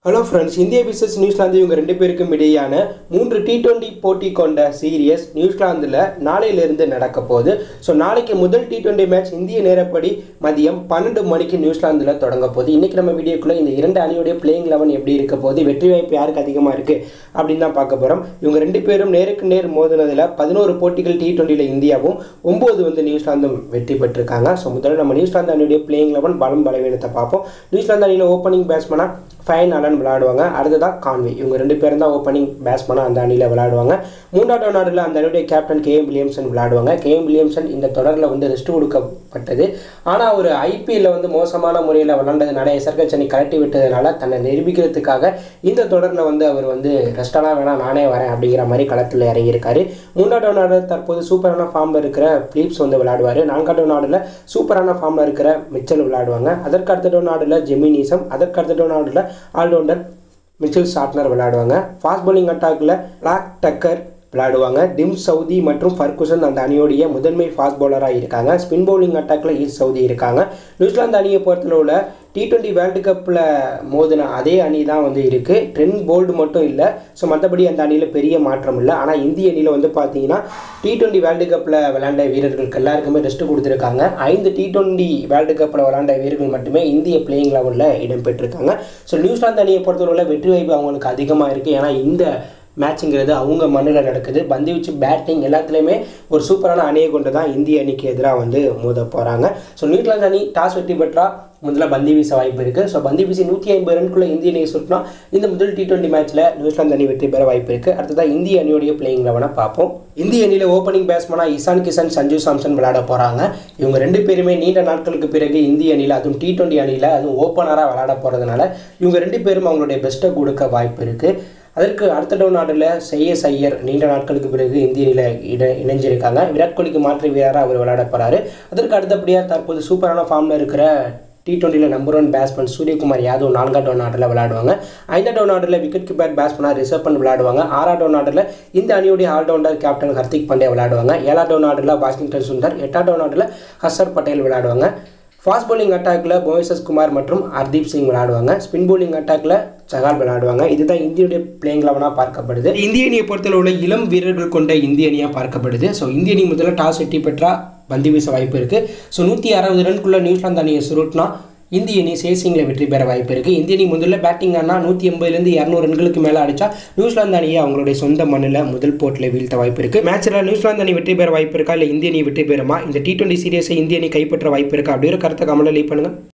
hello friends India versus New Zealand இவங்க ரெண்டு பேருக்கும் இடையான மூன்று டி டுவெண்ட்டி போட்டி கொண்ட சீரியஸ் நியூசிலாந்தில் நாளையிலிருந்து நடக்க போகுது ஸோ நாளைக்கு முதல் டி டுவெண்ட்டி மேட்ச் இந்திய நேரப்படி மதியம் பன்னெண்டு மணிக்கு நியூசிலாந்தில் தொடங்க போகுது இன்றைக்கி நம்ம வீடியோக்குள்ளே இந்த இரண்டு அணியுடைய பிளேயிங் லெவன் எப்படி இருக்க போகுது வெற்றி வாய்ப்பு யாருக்கு அதிகமாக இருக்குது அப்படின்னு தான் பார்க்க போகிறோம் இவங்க ரெண்டு பேரும் நேருக்கு நேர் மோதினதில் பதினோரு போட்டிகள் டி டுவெண்ட்டியில் இந்தியாவும் ஒம்பது வந்து நியூசிலாந்தும் வெற்றி பெற்றிருக்காங்க ஸோ முதல்ல நம்ம நியூசிலாந்து அணியுடைய பிளேயிங் லெவன் பலம் பலவீனத்தை பார்ப்போம் நியூசிலாந்து அணியில் ஓப்பனிங் பேட்ஸ்மனாக ஃபைன் அலன் விளையாடுவாங்க அடுத்ததாக கான்வே இவங்க ரெண்டு பேரும் தான் ஓப்பனிங் பேட்ஸ்மனாக அந்த அணியில் விளையாடுவாங்க மூன்றாவது நாடில் அந்த அணியுடைய கேப்டன் கே எம் வில்லியம்சன் விளையாடுவாங்க கே எம் வில்லியம்சன் இந்த தொடரில் வந்து ரெஸ்ட் கொடுக்கப்பட்டது ஆனால் அவர் ஐபிஎல்ல வந்து மோசமான முறையில் விளையாண்டதுனால எஸ்ஆர்கச் அணி கலட்டி விட்டதுனால தன்னை நிரூபிக்கிறதுக்காக இந்த தொடரில் வந்து அவர் வந்து ரெஸ்டெல்லாம் வேணாம் நானே வரேன் அப்படிங்கிற மாதிரி களத்தில் இறங்கியிருக்காரு மூன்றாவது நாடு தற்போது சூப்பரான ஃபார்மில் இருக்கிற பிலிப்ஸ் வந்து விளையாடுவார் நான்காவது நாடில் சூப்பரான ஃபார்மில் இருக்கிற மிச்சல் விளையாடுவாங்க அதற்கு அடுத்த நாடில் ஜெமினிசம் அதற்கு அடுத்த நாடில் ஆல்ரவுண்டர் மிச்சல் ஷார்ட்னர் விளையாடுவாங்க ஃபாஸ்ட் bowling அட்டாக்கில் லாக் டக்கர் விளையாடுவாங்க டிம் சவுதி மற்றும் ஃபர்குசன் அந்த அணியோடைய முதன்மை ஃபாஸ்ட் பவுலராக இருக்காங்க ஸ்பின் பவுலிங் அட்டாக்கில் ஈஸ்ட் சவுதி இருக்காங்க நியூசிலாந்து அணியை பொறுத்தளவில் டி டுவெண்ட்டி வேர்ல்டு கப்பில் மோதின அதே அணி தான் வந்து இருக்குது ட்ரென் போல்டு மட்டும் இல்லை ஸோ மற்றபடி அந்த அணியில் பெரிய மாற்றம் இல்லை ஆனால் இந்திய அணியில் வந்து பார்த்தீங்கன்னா டி டுவெண்ட்டி வேர்ல்டு கப்பில் விளையாண்ட வீரர்களுக்கு எல்லாருக்குமே ரெஸ்ட் கொடுத்துருக்காங்க ஐந்து டி டுவெண்ட்டி வேர்ல்டு கப்பில் விளையாண்ட வீரர்கள் மட்டுமே இந்திய பிளேயிங் லெவலில் இடம்பெற்றிருக்காங்க ஸோ நியூசிலாந்து அணியை பொறுத்தவரையில் வெற்றி வாய்ப்பு அவங்களுக்கு அதிகமாக இருக்குது ஏன்னா இந்த மேட்சுங்கிறது அவங்க மண்ணில் நடக்குது பந்து வச்சு பேட்டிங் எல்லாத்துலேயுமே ஒரு சூப்பரான அணியை கொண்டு தான் இந்திய அணிக்கு எதிராக வந்து மோத போகிறாங்க ஸோ நியூசிலாந்து அணி டாஸ் வெற்றி பெற்றா முதல்ல பந்து வீச வாய்ப்பு இருக்குது ஸோ பந்து வீசி நூற்றி ஐம்பது ரன்குள்ளே இந்திய அணியை சுட்டினா இந்த முதல் டி டுவெண்ட்டி மேட்ச்சில் நியூசிலாந்து அணி வெற்றி பெற வாய்ப்பு இருக்குது அடுத்ததாக இந்திய அணியோடைய பிளேயிங் லெவனை பார்ப்போம் இந்திய அணியில் ஓப்பனிங் பேட்ஸ்மனாக இசான் கிஷன் சஞ்சு சாம்சன் விளையாட போகிறாங்க இவங்க ரெண்டு பேருமே நீண்ட நாட்களுக்கு பிறகு இந்திய அணியில் அதுவும் டி டுவெண்ட்டி அணியில் அதுவும் ஓப்பனராக விளையாட போகிறதுனால இவங்க ரெண்டு பேரும் அவங்களுடைய பெஸ்ட்டை கொடுக்க வாய்ப்பு இருக்குது அதற்கு அடுத்த டவுன் ஆர்டரில் செய்யஸ் ஐயர் நீண்ட நாட்களுக்கு பிறகு இந்திய அணியில் இட இணைஞ்சிருக்காங்க விராட் கோலிக்கு மாற்று வீரராக அவர் விளையாட போகிறாரு அதற்கு அடுத்தபடியாக தற்போது சூப்பரான ஃபார்மில் இருக்கிற டி டுவெண்ட்டியில் number one batsman Suryakumar Yadav நான்காம் டவுன் ஆர்டரில் விளையாடுவாங்க ஐந்தாம் டவுன் ஆர்டரில் விக்கெட் கீப்பர் பேட்ஸ்மனாக ரிசர்வ் பண்ணி விளையாடுவாங்க ஆறாம் டவுன் ஆர்டரில் இந்த அணியுடைய ஆல்ரவுண்டர் கேப்டன் ஹர்திக் பாண்டியா விளையாடுவாங்க ஏழாம் டவுன் ஆர்டரில் வாஷிங்டன் சுந்தர் எட்டாம் டவுன் ஆர்டரில் ஹர்ஷர் பட்டேல் விளையாடுவாங்க ஃபாஸ்ட் bowling அட்டாக்கில் மோயிசஸ் குமார் மற்றும் ஹர்தீப் சிங் விளையாடுவாங்க ஸ்பின் bowling அட்டாக்கில் சகால் விளையாடுவாங்க இதுதான் இந்தியுடைய பிளேயிங் லெவனாக பார்க்கப்படுது இந்திய அணியை பொறுத்தளவில் இளம் வீரர்கள் கொண்ட இந்திய அணியாக பார்க்கப்படுது ஸோ இந்திய அணி முதல்ல டாஸ் வெற்றி பெற்றா பந்து வீச வாய்ப்பு இருக்குது ஸோ நூற்றி அறுபது ரன்குள்ளே நியூசிலாந்து அணியை சுருட்டினா இந்திய அணி சேசிங்கில் வெற்றி பெற வாய்ப்பு இருக்குது இந்திய அணி முதல்ல பேட்டிங் ஆனால் நூற்றி எண்பதுலேருந்து இரநூறு ரன்களுக்கு மேலே அடிச்சா நியூசிலாந்து அணியை அவங்களுடைய சொந்த மண்ணில் முதல் போட்டில் வீழ்த்த வாய்ப்பு இருக்குது மேட்ச்சில் நியூசிலாந்து அணி வெற்றி பெற வாய்ப்பு இருக்கா இல்லை இந்திய அணி வெற்றி பெறுமா இந்த டி டுவெண்ட்டி சீரியஸை இந்திய அணி கைப்பற்ற வாய்ப்பு இருக்கா அப்படிங்கிற கருத்தை கமலில் லீவ் பண்ணுங்கள்